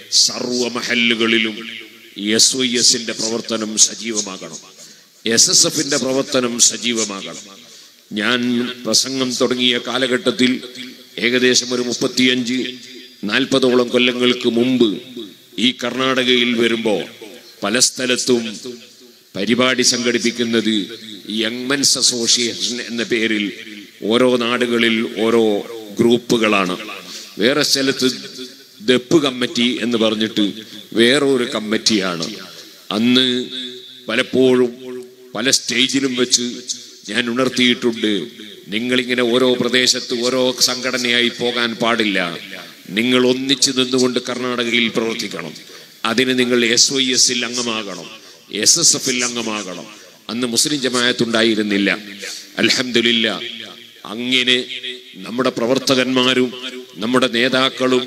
സർവ മഹല്ലുകളിലും S Y എസിന്റെ പ്രവർത്തനം സജീവമാകണം എസ് എസ് എഫിന്റെ പ്രവർത്തനം സജീവമാകണം ഞാൻ പ്രസംഗം തുടങ്ങിയ കാലഘട്ടത്തിൽ ഏകദേശം ഒരു മുപ്പത്തിയഞ്ച് നാൽപ്പതോളം കൊല്ലങ്ങൾക്ക് മുമ്പ് ഈ കർണാടകയിൽ വരുമ്പോ പല സ്ഥലത്തും പരിപാടി സംഘടിപ്പിക്കുന്നത് യങ് മെൻസ് അസോസിയേഷൻ എന്ന പേരിൽ ഓരോ നാടുകളിൽ ഓരോ ഗ്രൂപ്പുകളാണ് വേറെ സ്ഥലത്ത് ദപ്പ് കമ്മിറ്റി എന്ന് പറഞ്ഞിട്ട് വേറൊരു കമ്മിറ്റിയാണ് അന്ന് പലപ്പോഴും പല സ്റ്റേജിലും വെച്ച് ഞാൻ ഉണർത്തിയിട്ടുണ്ട് നിങ്ങളിങ്ങനെ ഓരോ പ്രദേശത്ത് ഓരോ സംഘടനയായി പോകാൻ പാടില്ല നിങ്ങൾ ഒന്നിച്ചു നിന്നുകൊണ്ട് കർണാടകയിൽ പ്രവർത്തിക്കണം അതിന് നിങ്ങൾ എസ് വൈ എസിൽ അംഗമാകണം എസ് എസ് എഫിൽ അംഗമാകണം അന്ന് മുസ്ലിം ജമായത്തുണ്ടായിരുന്നില്ല അൽഹംദുലില്ല അങ്ങനെ നമ്മുടെ പ്രവർത്തകന്മാരും നമ്മുടെ നേതാക്കളും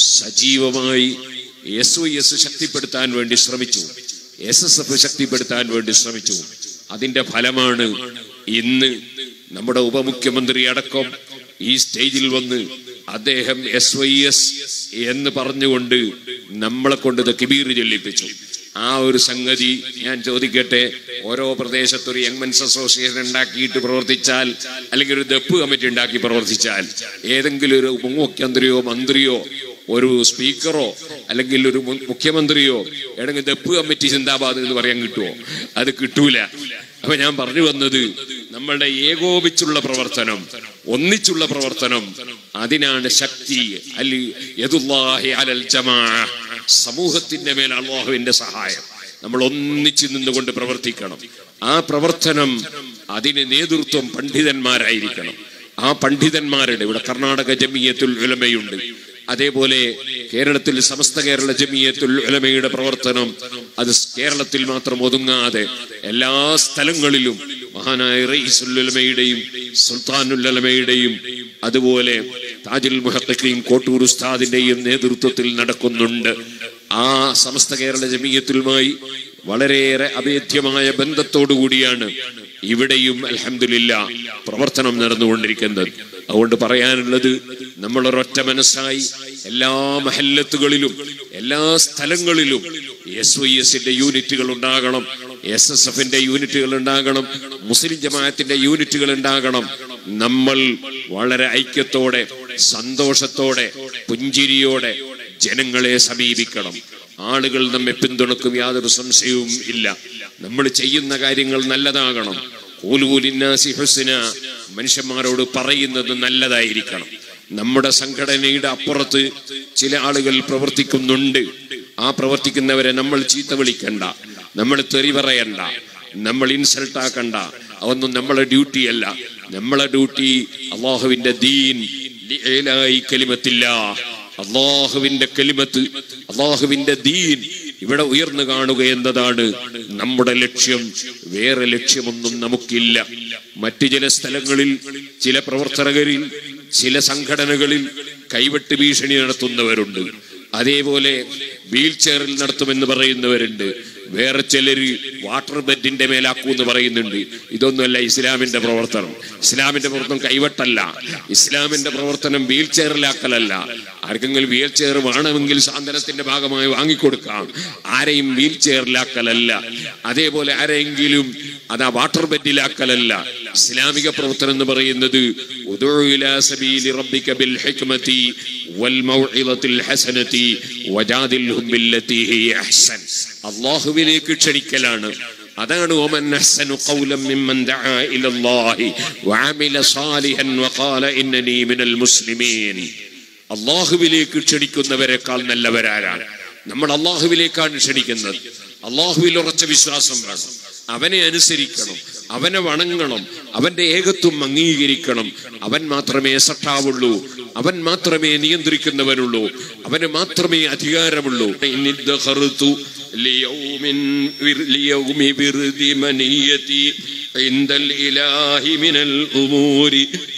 സജീവമായി എസ് വൈ എസ് ശക്തിപ്പെടുത്താൻ വേണ്ടി ശ്രമിച്ചു എസ് എസ് എഫ് ശക്തിപ്പെടുത്താൻ വേണ്ടി ശ്രമിച്ചു അതിന്റെ ഫലമാണ് ഇന്ന് നമ്മുടെ ഉപമുഖ്യമന്ത്രി അടക്കം ഈ സ്റ്റേജിൽ വന്ന് അദ്ദേഹം എസ് വൈ എസ് എന്ന് പറഞ്ഞുകൊണ്ട് നമ്മളെ കൊണ്ട് ഇത് കിബീർ ചൊല്ലിപ്പിച്ചു ആ ഒരു സംഗതി ഞാൻ ചോദിക്കട്ടെ ഓരോ പ്രദേശത്ത് ഒരു യങ് മെൻസ് അസോസിയേഷൻ ഉണ്ടാക്കിയിട്ട് പ്രവർത്തിച്ചാൽ അല്ലെങ്കിൽ ഒരു ദപ്പ് കമ്മിറ്റി ഉണ്ടാക്കി പ്രവർത്തിച്ചാൽ ഏതെങ്കിലും ഒരു മുഖ്യമന്ത്രിയോ മന്ത്രിയോ ഒരു സ്പീക്കറോ അല്ലെങ്കിൽ ഒരു മു- മുഖ്യമന്ത്രിയോ ഏതെങ്കിലും ദപ്പ് കമ്മിറ്റി ചിന്താബാദ് എന്ന് പറയാൻ കിട്ടുമോ അത് കിട്ടൂല അപ്പൊ ഞാൻ പറഞ്ഞു വന്നത് നമ്മളുടെ ഏകോപിച്ചുള്ള പ്രവർത്തനം ഒന്നിച്ചുള്ള പ്രവർത്തനം അതിനാണ് ശക്തി അല്ലി യദുല്ലാഹി അലൽ ജമാ സമൂഹത്തിന്റെ മേൽ അള്ളാഹുവിന്റെ സഹായം നമ്മൾ ഒന്നിച്ചു നിന്നുകൊണ്ട് പ്രവർത്തിക്കണം ആ പ്രവർത്തനം അതിന് നേതൃത്വം പണ്ഡിതന്മാരായിരിക്കണം ആ പണ്ഡിതന്മാരുടെ ഇവിടെ കർണാടക ജമിയത്തുൽ ഉലമയുണ്ട് അതേപോലെ കേരളത്തിൽ സമസ്ത കേരള ജമിയത്തുൽ ഉലമയുടെ പ്രവർത്തനം അത് കേരളത്തിൽ മാത്രം ഒതുങ്ങാതെ എല്ലാ സ്ഥലങ്ങളിലും മഹാനായ റഈസുൽ ഉലമയുടെയും സുൽത്താനുൽ ഉലമയുടെയും അതുപോലെ താജുൽ മുഹത്തഖീം കോട്ടൂർ ഉസ്താദിന്റെയും നേതൃത്വത്തിൽ നടക്കുന്നുണ്ട് ആ സമസ്ത കേരള ജമീയത്തിലുമായി വളരെയേറെ അഭേദ്യമായ ബന്ധത്തോടു കൂടിയാണ് ഇവിടെയും അൽഹംദുലില്ല പ്രവർത്തനം നടന്നുകൊണ്ടിരിക്കുന്നത് അതുകൊണ്ട് പറയാനുള്ളത് നമ്മൾ ഒരൊറ്റ മനസ്സായി എല്ലാ മഹല്ലത്തുകളിലും എല്ലാ സ്ഥലങ്ങളിലും എസ് വൈ എസിന്റെ യൂണിറ്റുകൾ ഉണ്ടാകണം എസ് എസ് എഫിന്റെ യൂണിറ്റുകൾ ഉണ്ടാകണം മുസ്ലിം ജമാഅത്തിന്റെ യൂണിറ്റുകൾ ഉണ്ടാകണം നമ്മൾ വളരെ ഐക്യത്തോടെ സന്തോഷത്തോടെ പുഞ്ചിരിയോടെ ജനങ്ങളെ സമീപിക്കണം ആളുകൾ നമ്മെ പിന്തുണക്കും യാതൊരു സംശയവും ഇല്ല നമ്മൾ ചെയ്യുന്ന കാര്യങ്ങൾ നല്ലതാകണം ഊലൂലിന്നാസി ഹുസ്ന മനുഷ്യന്മാരോട് പറയുന്നത് നല്ലതായിരിക്കണം നമ്മുടെ സംഘടനയുടെ അപ്പുറത്ത് ചില ആളുകൾ പ്രവർത്തിക്കുന്നുണ്ട് ആ പ്രവർത്തിക്കുന്നവരെ നമ്മൾ ചീത്ത വിളിക്കണ്ട നമ്മൾ തെറി പറയണ്ട നമ്മൾ ഇൻസൾട്ട് ആക്കണ്ട അതൊന്നും നമ്മളെ ഡ്യൂട്ടി അല്ല നമ്മളെ ഡ്യൂട്ടി അള്ളാഹുവിന്റെ ദീൻ ലിഇലായി കലിമത്തില്ല അള്ളാഹുവിന്റെ കലിമത്ത് അള്ളാഹുവിന്റെ ദീൻ ഇവിടെ ഉയർന്നു കാണുക എന്നതാണ് നമ്മുടെ ലക്ഷ്യം വേറെ ലക്ഷ്യമൊന്നും നമുക്കില്ല മറ്റു ചില സ്ഥലങ്ങളിൽ ചില പ്രവർത്തകരിൽ ചില സംഘടനകളിൽ കൈവെട്ട് ഭീഷണി നടത്തുന്നവരുണ്ട് അതേപോലെ വീൽ ചെയറിൽ നടത്തുമെന്ന് പറയുന്നവരുണ്ട് വേറെ ചിലര് വാട്ടർ ബെഡിന്റെ മേലാക്കൂ എന്ന് പറയുന്നുണ്ട് ഇതൊന്നുമല്ല ഇസ്ലാമിന്റെ പ്രവർത്തനം ഇസ്ലാമിന്റെ പ്രവർത്തനം കൈവട്ടല്ല ഇസ്ലാമിന്റെ പ്രവർത്തനം വീൽ ചെയറിലാക്കലല്ല ആർക്കെങ്കിലും വീൽ ചെയർ വേണമെങ്കിൽ സാന്ത്വനത്തിന്റെ ഭാഗമായി വാങ്ങിക്കൊടുക്കാം ആരെയും വീൽ ചെയറിലാക്കലല്ല അതേപോലെ ആരെങ്കിലും അതാ വാട്ടർ ബെഡിലാക്കലല്ല ഇസ്ലാമിക പ്രവർത്തനം എന്ന് പറയുന്നത് ഉദൂ ഇലാ സബീലി റബ്ബിക ബിൽ ഹിക്മതി വൽ മൗഇദത്തിൽ ഹസനതി വജാദിൽഹും ബില്ലതി ഹിയ അഹ്സൻ അല്ലാഹുവിലേക്ക് ക്ഷണിക്കലാണ് അതാണ് ഓമൻ അഹ്സനു ഖൗലൻ മിമ്മൻ ദആ ഇലല്ലാഹി വഅമില സാലിഹൻ വഖാല ഇന്നനി മിനൽ മുസ്ലിമീൻ അള്ളാഹുവിലേക്ക് ക്ഷണിക്കുന്നവരെക്കാൾ നല്ലവരാരാണ് നമ്മൾ അള്ളാഹുവിലേക്കാണ് ക്ഷണിക്കുന്നത് അള്ളാഹുവിൽ ഉറച്ച വിശ്വാസം വേണം അവനെ അനുസരിക്കണം അവനെ വണങ്ങണം അവന്റെ ഏകത്വം അംഗീകരിക്കണം അവൻ മാത്രമേ സട്ടാവുള്ളൂ അവൻ മാത്രമേ നിയന്ത്രിക്കുന്നവനുള്ളൂ അവന് മാത്രമേ അധികാരമുള്ളൂ ഇന്നിദ്ദഖറുതു ലിയൗമിൻ വിർ- ലിയൗമി വിർദി മനീയതി عند الإله من الأمور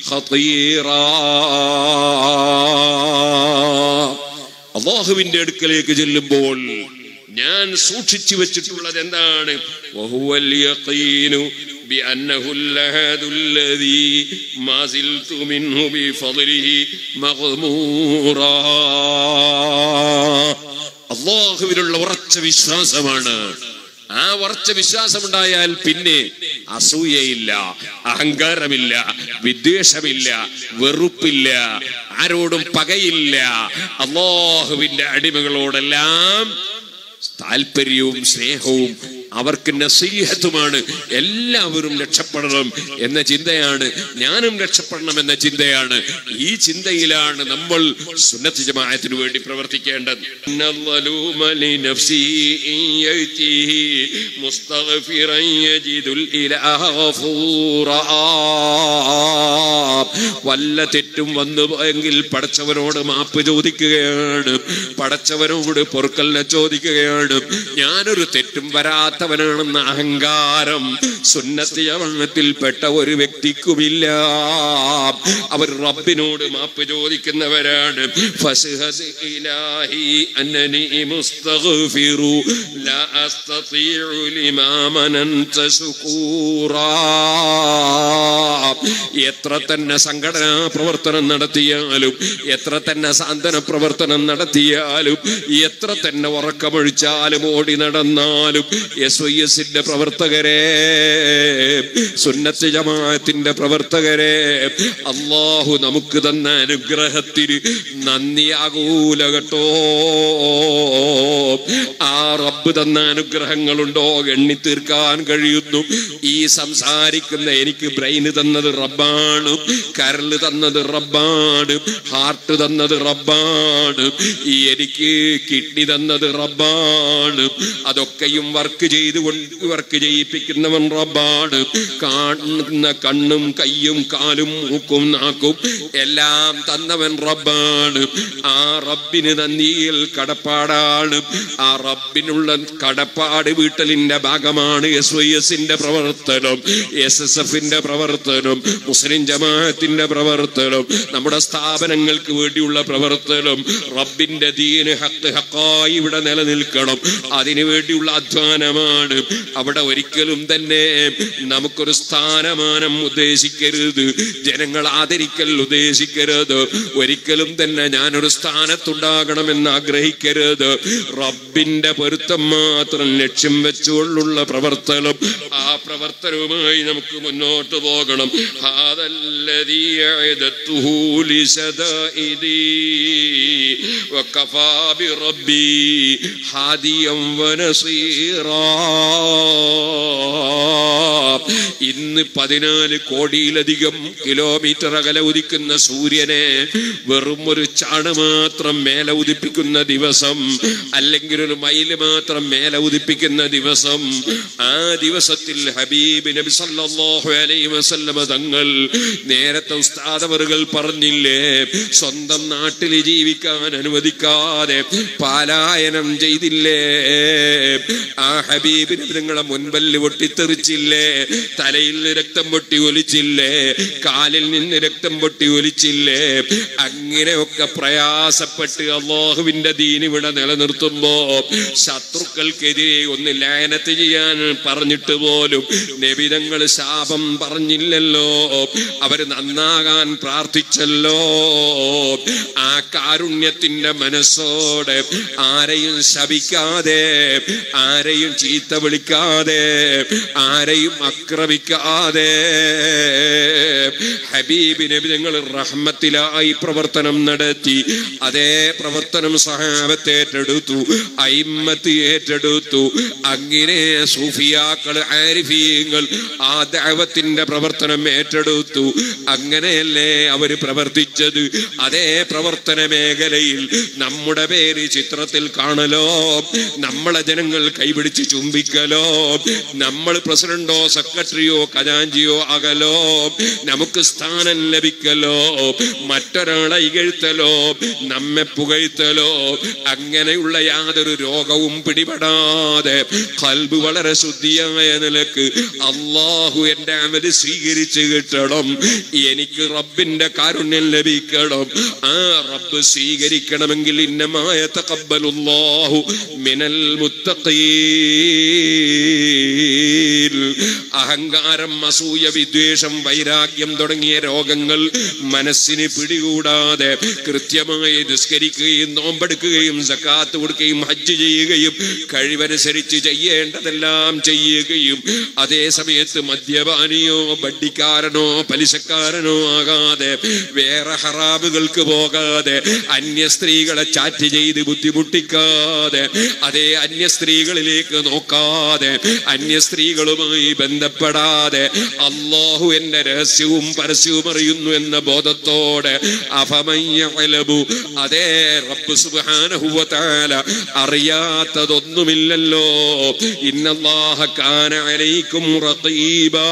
خطيرا അള്ളാഹുവിന്റെ അടുക്കലേക്ക് ചെല്ലുമ്പോൾ ഞാൻ സൂക്ഷിച്ചു വെച്ചിട്ടുള്ളത് എന്താണ് വഹുവൽ യഖീനു بأنه اللهاد الذي ما زلت منه بفضله مغمورا അള്ളാഹുവിനുള്ള ഉറച്ച വിശ്വാസമാണ് ആ ഉറച്ച വിശ്വാസമുണ്ടായാൽ പിന്നെ അസൂയയില്ല അഹങ്കാരമില്ല വിദ്വേഷമില്ല വെറുപ്പില്ല ആരോടും പകയില്ല അള്ളാഹുവിന്റെ അടിമകളോടെല്ലാം താല്പര്യവും സ്നേഹവും അവർക്ക് നസീഹത്തുമാണ് എല്ലാവരും രക്ഷപ്പെടണം എന്ന ചിന്തയാണ് ഞാനും രക്ഷപ്പെടണം എന്ന ചിന്തയാണ് ഈ ചിന്തയിലാണ് നമ്മൾ സുന്നത്ത് ജമാഅത്തിന് വേണ്ടി പ്രവർത്തിക്കേണ്ടത് ഇന്നൽ-ളലൂമ ലിനഫ്സി ഇൻ യഅ്തിഹി മുസ്തഗ്ഫിറൻ യജിദുൽ ഇലാഹ ഗഫൂറാ. വല്ല തെറ്റും വന്നു പോയെങ്കിൽ പടച്ചവനോട് മാപ്പ് ചോദിക്കുകയാണ് പടച്ചവനോട് പൊറുക്കലിനെ ചോദിക്കുകയാണ് ഞാനൊരു തെറ്റും വരാത്തവനാണെന്ന അഹങ്കാരം സുന്നത്തി യമത്തിൽപ്പെട്ട ഒരു വ്യക്തിക്കുമില്ല അവർ റബ്ബിനോട് മാപ്പ് ചോദിക്കുന്നവരാണ് ഫസ്ഹദ് ഇലാഹി അന്നനി മുസ്തഗ്ഫിറു ലാ അസ്തതിഉ ലിമാ മനൻത ശുകൂറാ എത്ര തന്നെ സംഘടനാ പ്രവർത്തനം നടത്തിയാലും എത്ര തന്നെ സാന്ത്വന പ്രവർത്തനം നടത്തിയാലും എത്ര തന്നെ ഉറക്കമൊഴിച്ചാലും ഓടി നടന്നാലും എസ് വൈ എസിന്റെ പ്രവർത്തകരെ സുന്നത്ത് ജമാഅത്തിന്റെ പ്രവർത്തകരെ അള്ളാഹു നമുക്ക് തന്ന അനുഗ്രഹത്തിന് നന്ദിയാകൂല കേട്ടോ ആ റബ്ബ് തന്ന അനുഗ്രഹങ്ങളുണ്ടോ എണ്ണി തീർക്കാൻ കഴിയുന്നു ഈ സംസാരിക്കുന്ന എനിക്ക് ബ്രെയിന് തന്നത് റബ്ബാണ് കരള് തന്നത് റബ്ബാണ് ഹാർട്ട് തന്നത് റബ്ബാണ് ഈ എനിക്ക് കിഡ്നി തന്നത് റബ്ബാണ് അതൊക്കെയും വർക്ക് ചെയ്തുകൊണ്ട് വർക്ക് ചെയ്യിപ്പിക്കുന്നവൻ റബ്ബാണ് കാണുന്ന കണ്ണും കയ്യും കാലും മൂക്കും നാക്കും എല്ലാം തന്നവൻ റബ്ബാണ് ആ റബ്ബിന് നന്ദിയിൽ കടപ്പാടാണ് ആ റബ്ബിനുള്ള കടപ്പാട് വീട്ടലിന്റെ ഭാഗമാണ് എസ് വൈ എസിന്റെ പ്രവർത്തനം എസ് എസ് എഫിന്റെ പ്രവർത്തനം മുസ്ലിം ജമാഅത്തിന്റെ പ്രവർത്തനം നമ്മുടെ സ്ഥാപനങ്ങൾക്ക് വേണ്ടിയുള്ള പ്രവർത്തനം റബ്ബിന്റെ ദീന് ഹക്ക് ഹക്കായി ഇവിടെ നിലനിൽക്കണം അതിനു വേണ്ടിയുള്ള അധ്വാനമാണ് അവിടെ ഒരിക്കലും തന്നെ നമുക്കൊരു സ്ഥാനമാനം ഉദ്ദേശിക്കരുത് ജനങ്ങൾ ആദരിക്കൽ ഉദ്ദേശിക്കരുത് ഒരിക്കലും തന്നെ ഞാനൊരു സ്ഥാനത്തുണ്ടാകണമെന്ന് ആഗ്രഹിക്കരുത് റബ്ബിന്റെ പൊരുത്തം മാത്രം ലക്ഷ്യം വെച്ചുകൊണ്ടുള്ള പ്രവർത്തനം ആ പ്രവർത്തനവുമായി നമുക്ക് മുന്നോട്ട് പോകണം ഹാദല്ലദീ അഅദത്തുഹു ലിസദാഇദി വകഫാ ബിറബ്ബി ഹാദിയം വനസീറാ ഇന്ന് പതിനാല് കോടിയിലധികം കിലോമീറ്റർ അകലെ ഉദിക്കുന്ന സൂര്യനെ വെറും ഒരു ചാണ് മാത്രം മേലെ ഉദിപ്പിക്കുന്ന ദിവസം അല്ലെങ്കിൽ ഒരു മൈല് മാത്രം മേലെ ഉദിപ്പിക്കുന്ന ദിവസം ആ ദിവസത്തിൽ ഹബീബ് നബി സല്ലല്ലാഹു അലൈഹി വസല്ലമ തങ്ങൾ നേരത്തെ ഉസ്താദവറുകൾ പറഞ്ഞില്ലേ സ്വന്തം നാട്ടിൽ ജീവിക്കാൻ അനുവദിക്കാതെ പാലായനം ചെയ്തില്ലേ ആ ഹബീബിന് നിങ്ങളെ മുൻപല്ല് പൊട്ടിത്തെറിച്ചില്ലേ തലയിൽ നിന്ന് രക്തം പൊട്ടി ഒലിച്ചില്ലേ കാലിൽ നിന്ന് രക്തം പൊട്ടി ഒലിച്ചില്ലേ അങ്ങനെയൊക്കെ പ്രയാസപ്പെട്ട് അള്ളാഹുവിന്റെ ദീൻ ഇവിടെ നിലനിർത്തുമ്പോ ശത്രുക്കൾക്കെതിരെ ഒന്ന് ലായനത്ത് ചെയ്യാൻ പറഞ്ഞിട്ട് പോലും നബിതങ്ങൾ ശാപം പറഞ്ഞില്ലല്ലോ അവര് നന്നാകാൻ പ്രാർത്ഥിച്ചല്ലോ ആ കാരുണ്യത്തിന്റെ മനസ്സോടെ ആരെയും ശപിക്കാതെ ആരെയും ചീത്ത വിളിക്കാതെ ആരെയും ആക്രമിക്കാതെ ഹബീബ് നബി ഞങ്ങൾ റഹ്മത്തിലായി പ്രവർത്തനം നടത്തി അതേ പ്രവർത്തനം സഹാബത്ത് ഏറ്റെടുത്തു അയിമ്മത്ത് ഏറ്റെടുത്തു അങ്ങനെ സൂഫിയാക്കൾ ആരിഫീങ്ങൾ ആ ദൈവത്തിന്റെ പ്രവർത്തനം ഏറ്റെടുത്തു അങ്ങനെയല്ലേ അവര് പ്രവർത്തിച്ചത് അതേ പ്രവർത്തന മേഖലയിൽ നമ്മുടെ പേര് ചിത്രത്തിൽ കാണലോ നമ്മളെ ജനങ്ങൾ കൈപിടിച്ച് ചുംബിക്കലോ നമ്മൾ പ്രസിഡന്റോ സെക്രട്ടറിയോ ഖജാഞ്ചിയോ ആകലോ നമുക്ക് സ്ഥാനം ലഭിക്കലോ മറ്റൊരാളെ ഇകഴ്ത്തലോ നമ്മെ പുകഴ്ത്തലോ അങ്ങനെയുള്ള യാതൊരു രോഗവും പിടിപെടാതെ കൽബ് വളരെ ശുദ്ധിയായ നിലക്ക് അള്ളാഹു എന്റെ അമല് സ്വീകരിച്ച് കിട്ടണം എനിക്ക് റബ്ബിന്റെ കാരുണ്യം ലഭിക്കണം ആ റബ്ബ് സ്വീകരിക്കണമെങ്കിൽ ഇന്നമായ തകബ്ബലുല്ലാഹു മിനൽ മുത്തഖീൻ അഹങ്കാരം അസൂയ വിദ്വേഷം വൈരാഗ്യം തുടങ്ങിയ രോഗങ്ങൾ മനസ്സിന് പിടികൂടാതെ കൃത്യമായി നിസ്കരിക്കുകയും നോമ്പെടുക്കുകയും സക്കാത്ത് കൊടുക്കുകയും ഹജ്ജ് ചെയ്യുകയും കഴിവനുസരിച്ച് ചെയ്യേണ്ടതെല്ലാം ചെയ്യുകയും അതേ സമയത്ത് മദ്യപാനിയോ ബഡ്ഡിക്കാരനോ പലിശക്കാരനോ ആകാതെ വേറെ ഹറാമുകൾക്ക് പോകാതെ അന്യ സ്ത്രീകളെ ചാറ്റ് ചെയ്ത് ബുദ്ധിമുട്ടിക്കാതെ അതേ അന്യ സ്ത്രീകളിലേക്ക് നോക്കാതെ അന്യ സ്ത്രീകളുമായി ബന്ധപ്പെടാതെ അള്ളാഹു എന്റെ രഹസ്യവും പരസ്യവും അറിയുന്നു എന്ന ബോധത്തോടെ അഫമയ്യലബു അതേ റബ്ബ് സുബ്ഹാനഹു വ തആല അറിയാത്തതൊന്നുമില്ലല്ലോ ഇന്നല്ലാഹ കാന അലൈക്കും റഖീബാ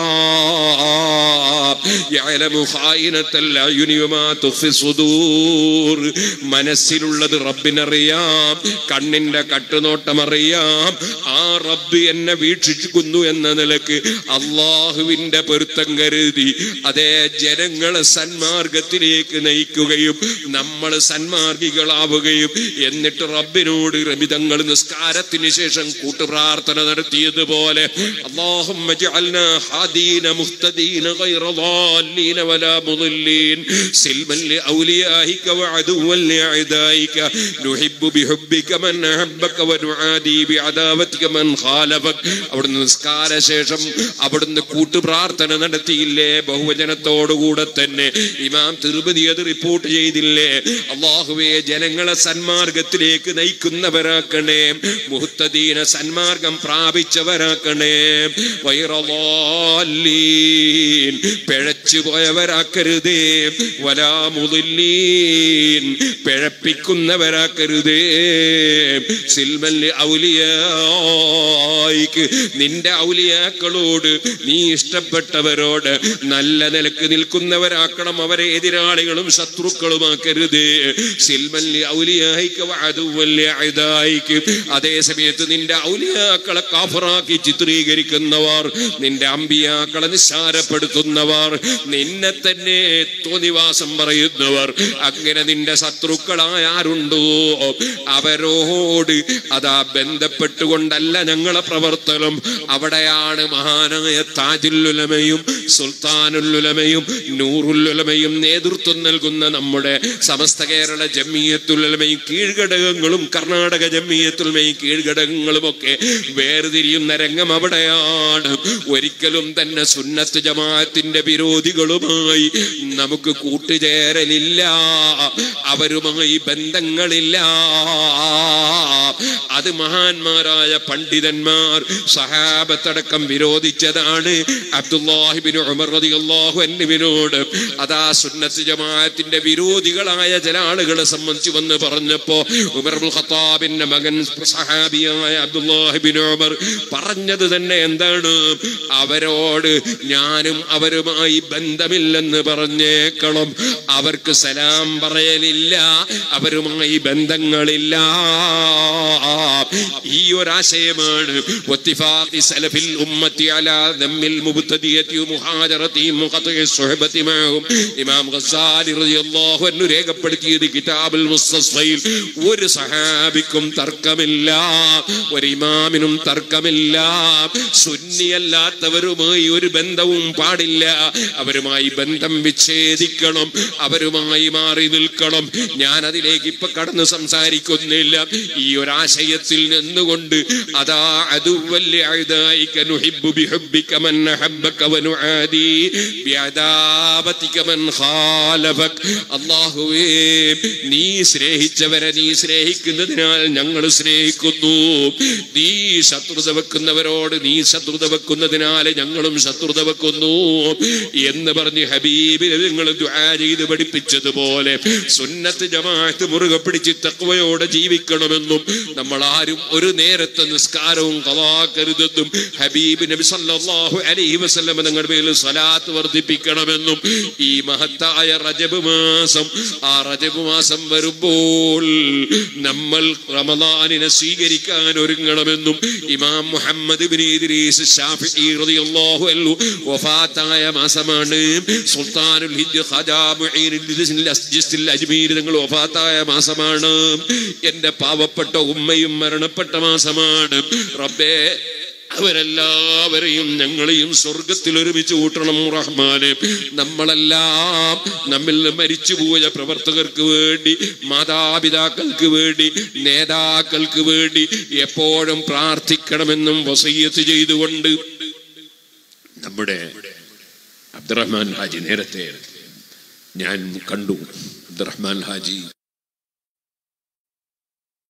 യഅലമു ഖായിനത്തൽ അയുനി വമാ തുഖ്ഫി സുദൂർ മനസ്സിലുള്ളത് റബ്ബിനറിയാം കണ്ണിന്റെ കട്ടുനോട്ടം അറിയാം ആ റബ്ബ് എന്നെ വീക്ഷിക്കുന്നു എന്ന നിലക്ക് അള്ളാഹുവിന്റെ പൊരുത്തം കരുതി അതേ ജനങ്ങളെ സന്മാർഗത്തിലേക്ക് നയിക്കുകയും നമ്മൾ സന്മാർഗികളാവുകയും എന്നിട്ട് റബ്ബിനോട് റബിതങ്ങൾ നിസ്കാരത്തിന് ശേഷം കൂട്ടുപ്രാർത്ഥന നടത്തിയതുപോലെ اللهم اجعلنا هادين مهتدين غير ضالين ولا مضلين سلما لأوليائك وعدوا لأعدائك نحب بحبك من أحبك ونعادي بعداوتك من خالفك അവിടുന്ന് നിസ്കാര ശേഷം അവിടുന്ന് കൂട്ടുപ്രാർത്ഥന നടത്തിയില്ലേ ബഹുവചനത്തോടുകൂടെ തന്നെ ഇമാം തിരുപതി അത് റിപ്പോർട്ട് ചെയ്തില്ലേ അള്ളാഹുവെ ജനങ്ങളെ സന്മാർഗത്തിലേക്ക് നയിക്കുന്നവരാക്കണേ മുഹത്തദീന സന്മാർഗം പ്രാപിച്ചവരാക്കണേ വൈറവാലീൻ പിഴച്ചു പോയവരാക്കരുതേ വലാമുതില്ലീൻ പിഴപ്പിക്കുന്നവരാക്കരുതേ സിൽമല്ലി ഔലിയായിക്ക് നിന്റെ ഔലിയാക്കളോട് നീ ഇഷ്ടപ്പെട്ടവരോട് നല്ല നിലക്ക് നിൽക്കുന്നവരാക്കണം അവരെ എതിരാളികളും ശത്രുക്കളുമാക്കരുത് സിൽമല്ലി ഔലിയായിക്ക് അതുവല്യ അതായിക്ക് അതേ സമയത്ത് നിന്റെ ഔലിയാക്കളെ കാഫറാക്കി ചിത്രീകരിക്കുന്നവർ നിന്റെ അമ്പിയാക്കളെ നിസ്സാരപ്പെടുത്തുന്നവർ നിന്നെ തന്നെ തോന്നിവാസം പറയുന്നവർ അങ്ങനെ നിന്റെ ശത്രുക്കളായ ആരുണ്ടോ അവരോട് അതാ ബന്ധപ്പെട്ടുകൊണ്ടല്ല ഞങ്ങളെ പ്രവർത്തനം അവിടെയാണ് മഹാനായ താജുല്ലുലമയും സുൽത്താനുല്ലുലമയും നൂറുല്ലുലമയും നേതൃത്വം നൽകുന്ന നമ്മുടെ സമസ്ത കേരള ജമ്മിയത്തുലമയും കീഴ്ഘടകങ്ങളും കർണാടക ജമ്മിയത്തുലമയും കീഴ്ഘടകങ്ങളും ഒക്കെ വേർതിരിയുന്ന രംഗം അവിടെയാണ് ഒരിക്കലും തന്നെ സുന്നത്ത് ജമാഅത്തിന്റെ വിരോധികളുമായി നമുക്ക് കൂട്ടുചേരലില്ല അവരുമായി ബന്ധങ്ങളില്ല അത് മഹാന്മാരായ പണ്ഡിതന്മാർ സഹാബത്തടക്കം വിരോധിച്ചതാണ് അബ്ദുല്ലാഹിബിൻ ഉമർ റളിയല്ലാഹു അൻഹുവിനോട് അതാ സുന്നത്ത് ജമാഅത്തിന്റെ വിരോധികളായ ചില ആളുകളെ സംബന്ധിച്ച് വന്ന് പറഞ്ഞപ്പോ ഉമർ ഇബ്നുൽ ഖത്താബിന്റെ മകൻ സഹാബിയായ അബ്ദുല്ലാഹിബിൻ ഉമർ പറഞ്ഞത് തന്നെ എന്താണ് അവരോട് ഞാനും അവരുമായി ബന്ധമില്ലെന്ന് പറഞ്ഞേക്കണം അവർക്ക് സലാം പറയലില്ല അവരുമായി ബന്ധങ്ങളില്ല ഈ ഒരാശയമാണ് വത്തിഫാഖി സലഫിൽ ഉമ്മത്തി അലാ ദമ്മിൽ മുബ്തദിയതി മുഹാജറതി മുഖതഇ സുഹബതി മഅഹും ഇമാം ഗസാലി റളിയല്ലാഹു അൻഹു രേഖപ്പെടുത്തിയത് കിതാബുൽ മുസ്തസ്ഫയിൽ ഒരു സഹാബിക്കും തർക്കമില്ല ഒരു ഇമാമിനും തർക്കമില്ല സുന്നിയല്ലാത്തവരുമായി ഒരു ബന്ധവും പാടില്ല അവരുമായി ബന്ധം വിച്ഛേദിക്കണം അവരുമായി മാറി നിൽക്കണം ഞാൻ അതിലേക്ക് ഇപ്പൊ കടന്ന് സംസാരിക്കുന്നില്ല ഈ ഒരാശയത്തിൽ നിന്നുകൊണ്ട് അതാ അതുവല്യ അഴുതായിക്ക നുഹിബ്ബു ബിഹുബ്ബിക മൻ അഹബ്ബക വനുആദി ബിഅദാബതിക മൻ ഖാലഫക് അല്ലാഹുവേ നീ സ്നേഹിച്ചവരെ നീ സ്നേഹിക്കുന്നതിനാൽ ഞങ്ങൾ സ്നേഹിക്കുന്നു നീ ശത്രുത വെക്കുന്നവരോട് നീ ശത്രുത വെക്കുന്നതിനാൽ ഞങ്ങളും ശത്രുത വെക്കുന്നു എന്ന് പറഞ്ഞ് ഹബീബിനെ നിങ്ങൾ ദുആ ചെയ്ത് പഠിപ്പിച്ചതുപോലെ സുന്നത്ത് ജമാഅത്ത് മുറുകെ പിടിച്ച് തക്വയോടെ ജീവിക്കണമെന്നും നമ്മൾ ആരും ഒരു നേരത്തെ നിസ്കാരവും കലാക്കരുതെന്നും ഹബീബ് നബി സല്ലല്ലാഹു അലൈഹി വസല്ലം നിങ്ങളുടെ പേരിൽ സ്വലാത്ത് വർദ്ധിപ്പിക്കണമെന്നും ഈ മഹത്തായ റജബ് മാസം ആ റജബ് മാസം വരുമ്പോൾ നമ്മൾ റമദാനിനെ സ്വീകരിക്കാൻ ഒരുങ്ങണമെന്നും ഇമാം മുഹമ്മദ് ബിൻ ഇദ്രീസ് ശാഫിഈ റളിയല്ലാഹു അൻഹു വഫാത്തായ മാസമാണ് സുൽത്താനുൽ ഹിന്ദ് ഖാജാ മുഈനുൽ അസ്ജിസ്തുൽ അജ്മീർ തങ്ങൾ വഫാത്തായ മാസമാണ് എന്റെ പാവപ്പെട്ട ഉമ്മയും മരണപ്പെട്ട മാസമാണ് റബ്ബേ അവരെല്ലാവരെയും ഞങ്ങളെയും സ്വർഗത്തിൽ ഒരുമിച്ച് കൂട്ടണം റഹ്മാനെ നമ്മളെല്ലാം നമ്മിൽ നിന്ന് മരിച്ചുപോയ പ്രവർത്തകർക്ക് വേണ്ടി മാതാപിതാക്കൾക്ക് വേണ്ടി നേതാക്കൾക്ക് വേണ്ടി എപ്പോഴും പ്രാർത്ഥിക്കണമെന്നും വസയ്യത്ത് ചെയ്തുകൊണ്ട് നമ്മുടെ അബ്ദുറഹ്മാൻ ഹാജി നേരത്തെ ഞാൻ കണ്ടു അബ്ദുറഹ്മാൻ ഹാജി